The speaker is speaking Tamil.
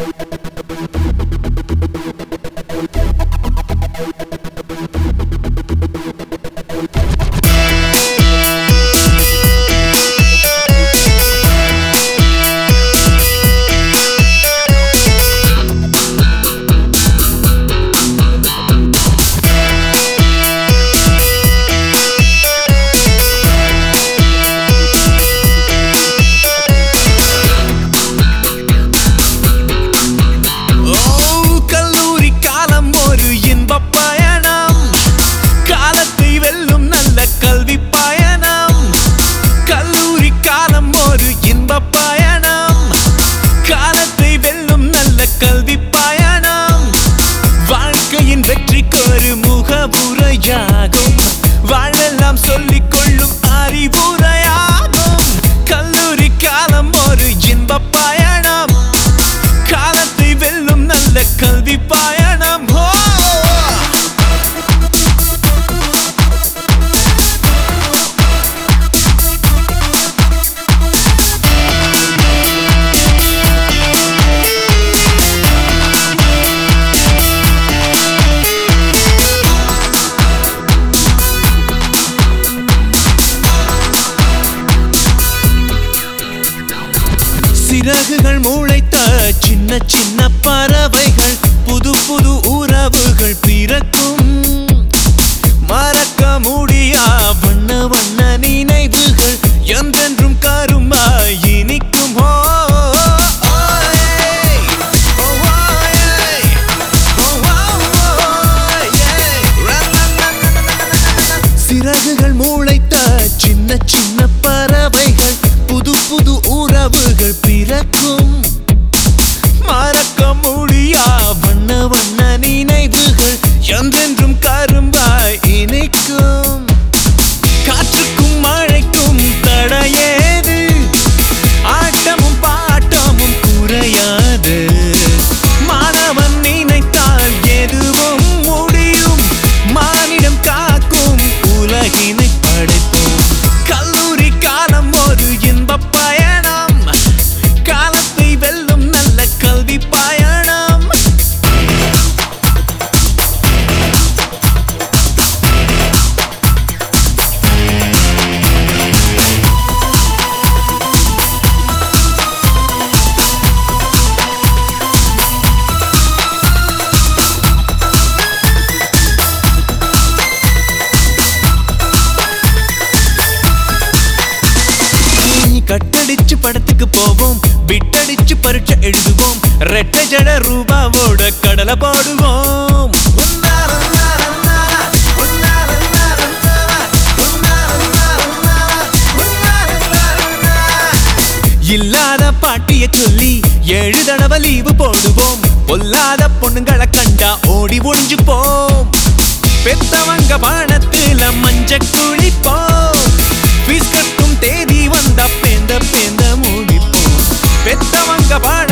ஓ கல்லூரி காலம் ஒரு இன்பப் பயணம் காலத்தை வெல்லும் நல்ல கல்வி பயணம் கல்லூரி காலம் ஒரு இன்பப் பயணம் காலத்தை வெல்லும் நல்ல கல்வி பயணம் வாழ்க்கையின் வெற்றிக்கு ஒரு முகபுரையாகும் வாழ்வெல்லாம் சொல்லிக் கொள்ளும் அறிவுரையாகும் கல்லூரி காலம் ஒரு இன்பப் பயணம் காலத்தை வெல்லும் நல்ல கல்வி பயணம் ஓ சிறகுகள் முளைத்த சின்ன சின்ன பறவைகள் புது புது உறவுகள் பிறக்கும் மறக்க முடியா வண்ண வண்ண நினைவுகள் என்றென்றும் கருமாய் இனிக்கும் ஓ ஓய், ஓ, ஓய், ஓ, ஓய், ஏய். சிறகுகள் முளைத்த சின்ன சின்ன பறவைகள் புது புது உறவுகள் பிறக்கும் மறக்க முடியா வண்ண வண்ண நினைவுகள் என்றென்றும் கரும்பாய் இணைக்கும் காற்றுக்கும் மழைக்கும் தடையேது ஆட்டமும் பாட்டமும் குறையாது மாணவன் நினைத்தால் எதுவும் முடியும் மானிடம் காக்கும் உலகினை படைப்போம் கல்லூரி காலம் ஒரு இன்பப் பயணம் காலத்தை வெல்லும் நல்ல கல்வி பயணம் கட்டடிச்சு படத்துக்கு போவோம் விட்டடிச்சு பரீட்சை எழுதுவோம் ரெட்டை ஜட ரூபாவோட கடலை பாடுவோம் இல்லாத பாட்டிய சொல்லி ஏழு தடவை லீவு போடுவோம் பொல்லாத பொண்ணுங்களை கண்டா ஓடி ஒளிஞ்சுப்போம் பெத்தவங்க பானத்துல மஞ்ச குளிப்போம் ஃபீஸ் கட்டும் தேதி வந்தா பேந்த பேந்த முடிப்போம் பெத்தவங்க பான